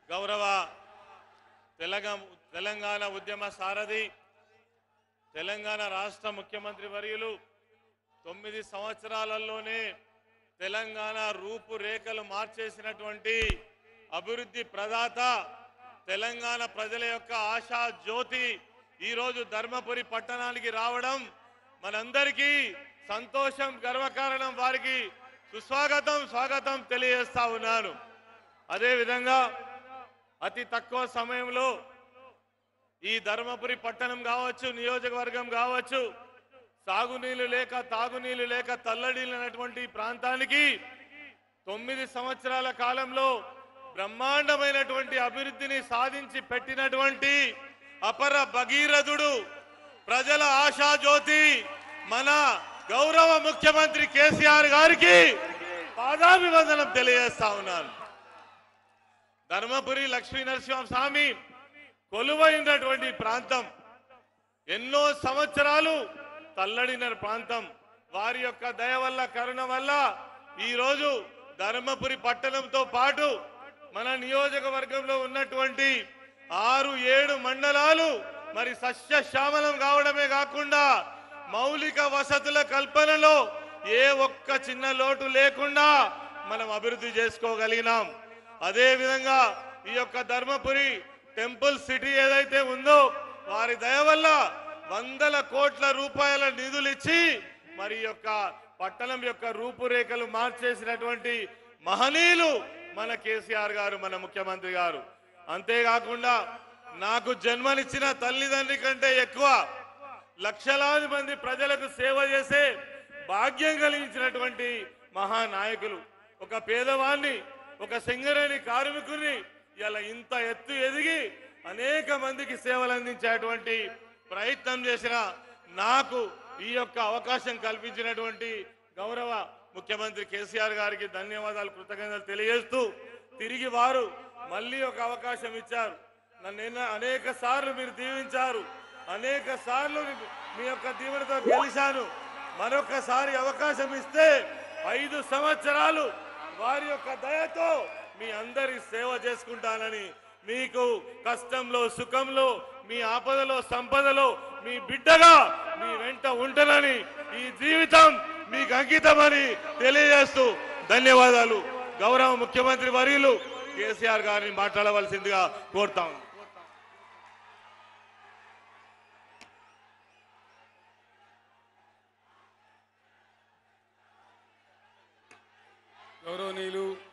గౌరవ తెలంగాణ తెలంగాణ ఉద్యమ సారథి తెలంగాణ రాష్ట్ర ముఖ్యమంత్రి వర్యులు తొమ్మిది సంవత్సరాలలోనే తెలంగాణ రూపురేఖలు మార్చేసినటువంటి అభివృద్ధి ప్రదాత తెలంగాణ ప్రజల యొక్క ఆశా జ్యోతి ఈరోజు ధర్మపురి పట్టణానికి రావడం మనందరికీ సంతోషం గర్వకారణం వారికి సుస్వాగతం స్వాగతం తెలియజేస్తా ఉన్నాను అదేవిధంగా అతి తక్కువ సమయంలో ఈ ధర్మపురి పట్టణం కావచ్చు నియోజకవర్గం కావచ్చు సాగునీళ్లు లేక తాగునీళ్లు లేక తల్లడిల్లినటువంటి ఈ ప్రాంతానికి తొమ్మిది సంవత్సరాల కాలంలో బ్రహ్మాండమైనటువంటి అభివృద్ధిని సాధించి పెట్టినటువంటి అపర భగీరథుడు ప్రజల ఆశాజ్యోతి మన గౌరవ ముఖ్యమంత్రి కేసీఆర్ గారికి పాదాభివందనం తెలియజేస్తా ఉన్నాను ధర్మపురి లక్ష్మీ నరసింహ స్వామి కొలువైనటువంటి ప్రాంతం ఎన్నో సంవత్సరాలు తల్లడిన ప్రాంతం వారి యొక్క దయ వల్ల కరుణ వల్ల ఈ రోజు ధర్మపురి పట్టణంతో పాటు మన నియోజకవర్గంలో ఉన్నటువంటి ఆరు ఏడు మండలాలు మరి సస్యశ్యామలం కావడమే కాకుండా మౌలిక వసతుల కల్పనలో ఏ ఒక్క చిన్న లోటు లేకుండా మనం అభివృద్ధి చేసుకోగలిగినాం అదే విధంగా ఈ యొక్క ధర్మపురి టెంపుల్ సిటీ ఏదైతే ఉందో వారి దయ వల్ల వందల కోట్ల రూపాయల నిధులు ఇచ్చి మరి ఈ యొక్క పట్టణం యొక్క రూపురేఖలు మార్చేసినటువంటి మహనీయులు మన కేసీఆర్ గారు మన ముఖ్యమంత్రి గారు అంతేకాకుండా నాకు జన్మనిచ్చిన తల్లిదండ్రి కంటే ఎక్కువ లక్షలాది మంది ప్రజలకు సేవ చేసే భాగ్యం కలిగించినటువంటి మహానాయకులు ఒక పేదవాణ్ణి ఒక సింగరేణి కార్మికుని ఇలా ఇంత ఎత్తు ఎదిగి అనేక మందికి సేవలు అందించేటువంటి ప్రయత్నం చేసిన నాకు ఈ యొక్క అవకాశం కల్పించినటువంటి గౌరవ ముఖ్యమంత్రి కేసీఆర్ గారికి ధన్యవాదాలు కృతజ్ఞతలు తెలియజేస్తూ తిరిగి వారు మళ్ళీ ఒక అవకాశం ఇచ్చారు నన్ను ఎన్నో- అనేక సార్లు మీరు దీవించారు అనేక సార్లు మీ యొక్క దీవెనతో గెలిచాను మరొకసారి అవకాశం ఇస్తే ఐదు సంవత్సరాలు వారి యొక్క దయతో మీ అందరి సేవ చేసుకుంటానని మీకు కష్టంలో సుఖంలో మీ ఆపదలో సంపదలో మీ బిడ్డగా మీ వెంట ఉంటానని ఈ జీవితం మీకు అంకితమని తెలియజేస్తూ ధన్యవాదాలు గౌరవ ముఖ్యమంత్రి వర్యులు కేసీఆర్ గారిని మాట్లాడవలసిందిగా కోరుతాం గౌరవనీయులు